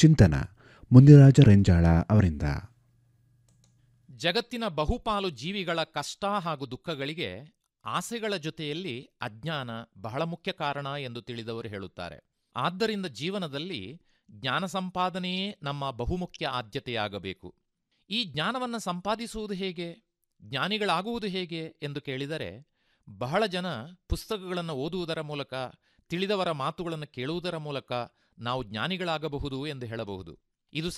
ಚಿಂತನ ಮುನಿರಾಜ ರೆಂಜಾಳ ಅವರಿಂದ ಜಗತ್ತಿನ ಬಹುಪಾಲು ಜೀವಿಗಳ ಕಷ್ಟ ಹಾಗೂ ದುಃಖಗಳಿಗೆ ಆಸೆಗಳ ಜೊತೆಯಲ್ಲಿ ಅಜ್ಞಾನ ಬಹಳ ಮುಖ್ಯ ಕಾರಣ ಎಂದು ತಿಳಿದವರು ಹೇಳುತ್ತಾರೆ ಆದ್ದರಿಂದ ಜೀವನದಲ್ಲಿ ಜ್ಞಾನ ಸಂಪಾದನೆಯೇ ನಮ್ಮ ಬಹುಮುಖ್ಯ ಆದ್ಯತೆಯಾಗಬೇಕು ಈ ಜ್ಞಾನವನ್ನು ಸಂಪಾದಿಸುವುದು ಹೇಗೆ ಜ್ಞಾನಿಗಳಾಗುವುದು ಹೇಗೆ ಎಂದು ಕೇಳಿದರೆ ಬಹಳ ಜನ ಪುಸ್ತಕಗಳನ್ನು ಓದುವುದರ ಮೂಲಕ ತಿಳಿದವರ ಮಾತುಗಳನ್ನು ಕೇಳುವುದರ ಮೂಲಕ ನಾವು ಜ್ಞಾನಿಗಳಾಗಬಹುದು ಎಂದು ಹೇಳಬಹುದು